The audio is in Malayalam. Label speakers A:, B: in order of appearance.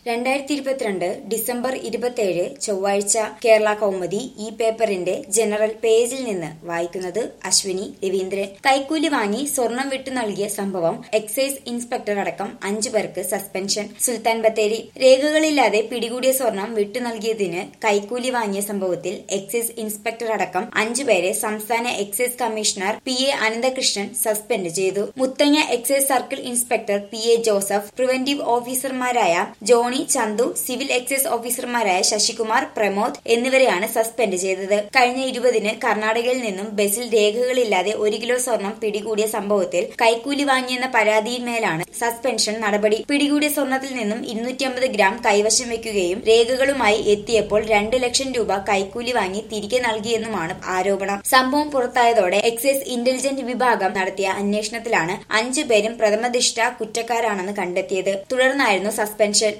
A: രണ്ടായിരത്തി ഇരുപത്തിരണ്ട് ഡിസംബർ ഇരുപത്തിയേഴ് ചൊവ്വാഴ്ച കേരള കൗമുദി ഈ പേപ്പറിന്റെ ജനറൽ പേജിൽ നിന്ന് വായിക്കുന്നത് അശ്വിനി രവീന്ദ്രൻ കൈക്കൂലി വാങ്ങി സ്വർണം വിട്ടു നൽകിയ സംഭവം എക്സൈസ് ഇൻസ്പെക്ടർ അടക്കം അഞ്ചു പേർക്ക് സസ്പെൻഷൻ സുൽത്താൻ ബത്തേരി രേഖകളില്ലാതെ പിടികൂടിയ സ്വർണം വിട്ടു നൽകിയതിന് കൈക്കൂലി വാങ്ങിയ സംഭവത്തിൽ എക്സൈസ് ഇൻസ്പെക്ടർ അടക്കം അഞ്ചുപേരെ സംസ്ഥാന excise commissioner P A Ananthakrishnan suspend ചെയ്തു Muthanga excise circle inspector P A Joseph preventive ഓഫീസർമാരായ ജോണി ചന്തു സിവിൽ എക്സൈസ് ഓഫീസർമാരായ ശശികുമാർ പ്രമോദ് എന്നിവരെയാണ് സസ്പെൻഡ് ചെയ്തത് കഴിഞ്ഞ ഇരുപതിന് കർണാടകയിൽ നിന്നും ബസിൽ രേഖകളില്ലാതെ ഒരു കിലോ സ്വർണം പിടികൂടിയ സംഭവത്തിൽ കൈക്കൂലി വാങ്ങിയെന്ന പരാതിയിന്മേലാണ് സസ്പെൻഷൻ നടപടി പിടികൂടിയ സ്വർണത്തിൽ നിന്നും ഇരുന്നൂറ്റി അമ്പത് ഗ്രാം കൈവശം വെക്കുകയും രേഖകളുമായി എത്തിയപ്പോൾ രണ്ട് ലക്ഷം രൂപ കൈക്കൂലി വാങ്ങി തിരികെ നൽകിയെന്നുമാണ് ആരോപണം സംഭവം പുറത്തായതോടെ എക്സൈസ് ഇന്റലിജന്റ് വിഭാഗം നടത്തിയ അന്വേഷണത്തിലാണ് അഞ്ചു പേരും പ്രഥമദൃഷ്ട കുറ്റക്കാരാണെന്ന് കണ്ടെത്തിയത് തുടർന്നായിരുന്നു സസ്പെൻഷൻ